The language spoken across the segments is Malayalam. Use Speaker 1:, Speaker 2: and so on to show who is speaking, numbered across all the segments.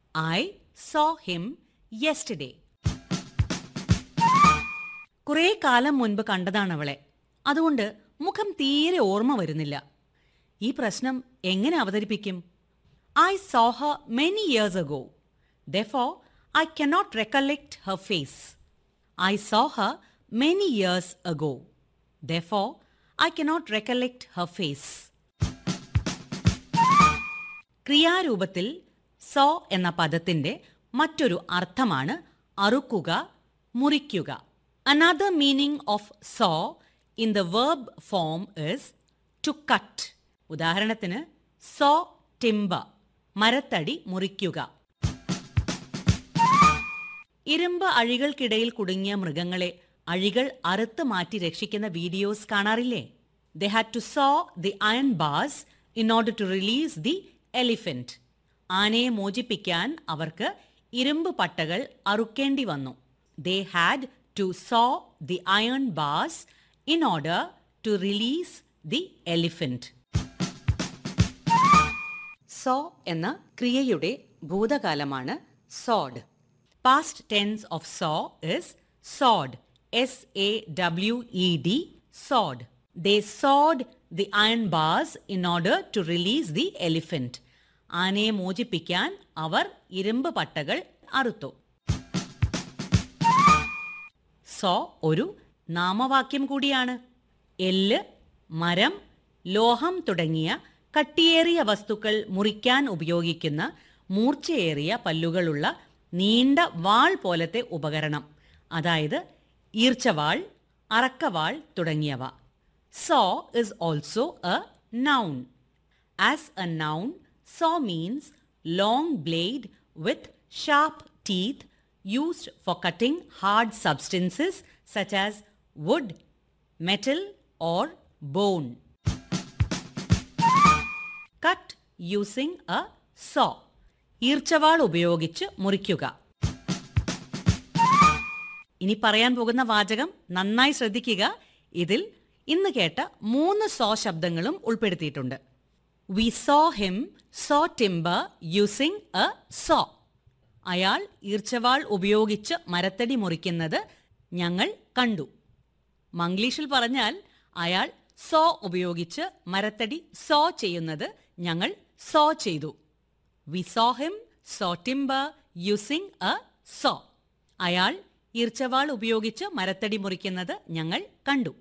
Speaker 1: ഐ സോ ഹിം യെസ്റ്റർഡേ കുറേ കാലം മുൻപ് കണ്ടതാണ് അവളെ അതുകൊണ്ട് മുഖം തീരെ ഓർമ്മ വരുന്നില്ല ഈ പ്രശ്നം എങ്ങനെ അവതരിപ്പിക്കും I saw her many years ago though I cannot recollect her face I saw her many years ago though I cannot recollect her face ക്രിയാരൂപത്തിൽ സോ എന്ന പദത്തിന്റെ മറ്റൊരു അർത്ഥമാണ് അറുക്കുക മുറിക്കുക another meaning of saw in the verb form is to cut ഉദാഹരണത്തിന് സോ ടിംബ മരത്തടി മുറിക്കുക ഇരുമ്പ് അഴികൾക്കിടയിൽ കുടുങ്ങിയ മൃഗങ്ങളെ അഴികൾ അറുത്ത് മാറ്റി രക്ഷിക്കുന്ന വീഡിയോസ് കാണാറില്ലേ they had to saw the iron bars in order to release the elephant ആനയെ മോചിപ്പിക്കാൻ അവർക്ക് ഇരുമ്പ് പട്ടകൾ അറുക്കേണ്ടി വന്നു they had to saw the iron bars in order to release the elephant saw എന്ന ക്രിയയുടെ ഭൂതകാലമാണ് sawed past tense of saw is sawed S A W E D sawed they sawed the iron bars in order to release the elephant ആനയെ മോചിപ്പിക്കാൻ അവർ ഇരുമ്പ് പട്ടകൾ അറുത്തു സോ ഒരു നാമവാക്യം കൂടിയാണ് എല്ല് മരം ലോഹം തുടങ്ങിയ കട്ടിയേറിയ വസ്തുക്കൾ മുറിക്കാൻ ഉപയോഗിക്കുന്ന മൂർച്ചയേറിയ പല്ലുകളുള്ള നീണ്ട വാൾ പോലത്തെ ഉപകരണം അതായത് ഈർച്ചവാൾ അറക്കവാൾ തുടങ്ങിയവ saw is also a noun as a noun saw means long blade with sharp teeth used for cutting hard substances such as wood, metal, or bone. Cut using a saw. ഈർച്ചവാൾ ഉപയോഗിച്ച് മുറിക്കുക ഇനി പറയാൻ പോകുന്ന വാചകം നന്നായി ശ്രദ്ധിക്കുക ഇതിൽ ഇന്ന് കേട്ട മൂന്ന് സോ ശബ്ദങ്ങളും ഉൾപ്പെടുത്തിയിട്ടുണ്ട് we saw him saw timber using a saw അയാൾ ഈർച്ചവാൾ ഉപയോഗിച്ച് മരത്തടി മുറിക്കുന്നത് ഞങ്ങൾ കണ്ടു മംഗ്ലീഷിൽ പറഞ്ഞാൽ അയാൾ സോ ഉപയോഗിച്ച് മരത്തടി സോ ചെയ്യുന്നത് ഞങ്ങൾ സോ ചെയ്തു we saw him saw timber using a saw അയാൾ ഈർച്ചവാൾ ഉപയോഗിച്ച് മരത്തടി മുറിക്കുന്നത് ഞങ്ങൾ കണ്ടു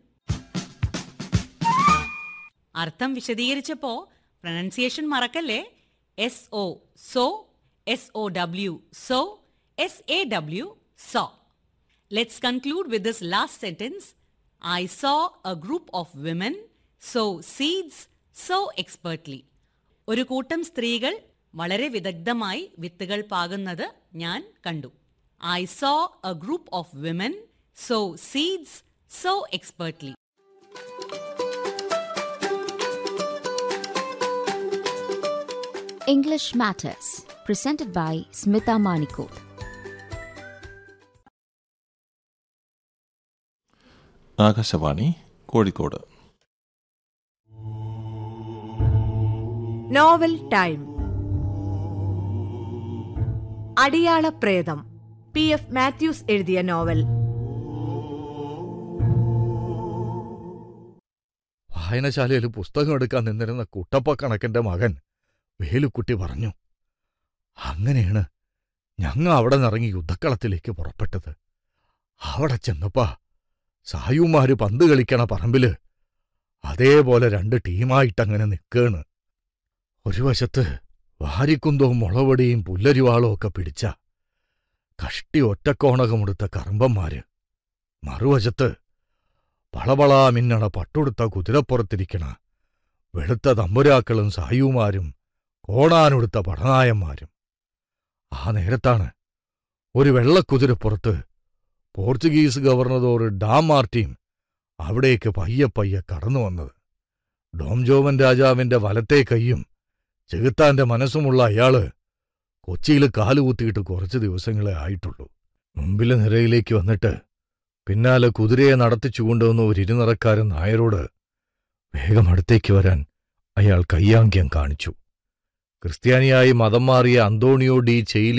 Speaker 1: അർത്ഥം വിശദീകരിച്ചപ്പോ പ്രൊനൗൺസിയേഷൻ മറക്കല്ലേ S O so S O W sow S A W saw let's conclude with this last sentence I saw a group of women sow seeds so expertly ഒരു കൂട്ടം സ്ത്രീകൾ വളരെ വിദഗ്ധമായി വിത്തുകൾ പാകുന്നത് ഞാൻ കണ്ടു I saw a group of women sow seeds so expertly
Speaker 2: English Matters, presented by Smita Manikot.
Speaker 3: Akashvani Kozhikode
Speaker 4: novel time Adiyala Pretham P F Mathews എഴുതിയ നോവൽ
Speaker 5: വായനശാലയിൽ പുസ്തകം എടുക്കാൻ നിന്നിരുന്ന കുട്ടപ്പ കണക്കിന്റെ മകൻ വേലുക്കുട്ടി പറഞ്ഞു അങ്ങനെയാണ് ഞങ്ങ അവിടെ നിറങ്ങി യുദ്ധക്കളത്തിലേക്ക് പുറപ്പെട്ടത് അവിടെ ചെന്നപ്പാ സായുമാര് പന്ത് കളിക്കണ പറമ്പില് അതേപോലെ രണ്ട് ടീമായിട്ടങ്ങനെ നിൽക്കേണ് ഒരു വശത്ത് വാരിക്കുന്തവും മുളവടിയും പുല്ലരിവാളും ഒക്കെ പിടിച്ച കഷ്ടി ഒറ്റക്കോണകമെടുത്ത കറമ്പന്മാര് മറുവശത്ത് പളപളാ മിന്നണ പട്ടുടുത്ത കുതിരപ്പുറത്തിരിക്കണ വെളുത്ത തമ്പുരാക്കളും സായുമാരും കോണാനൊടുത്ത പടനായന്മാരും ആ നേരത്താണ് ഒരു വെള്ളക്കുതിരപ്പുറത്ത് പോർച്ചുഗീസ് ഗവർണറോർ ഡാം മാർട്ടിയും അവിടേക്ക് പയ്യെ പയ്യെ കടന്നു വന്നത് ഡോം ജോവൻ രാജാവിന്റെ വലത്തെ കൈയും ചെകുത്താന്റെ മനസ്സുമുള്ള അയാള് കൊച്ചിയിൽ കാലുകുത്തിയിട്ട് കുറച്ച് ദിവസങ്ങളെ ആയിട്ടുള്ളൂ മുമ്പിലെ നിരയിലേക്ക് വന്നിട്ട് പിന്നാലെ കുതിരയെ നടത്തിച്ചു കൊണ്ടുവന്ന ഒരു ഇരുനിറക്കാരൻ നായരോട് വേഗം അടുത്തേക്ക് വരാൻ അയാൾ കയ്യാങ്ക്യം കാണിച്ചു ക്രിസ്ത്യാനിയായി മതം മാറിയ അന്തോണിയോ ഡി ചെയിലി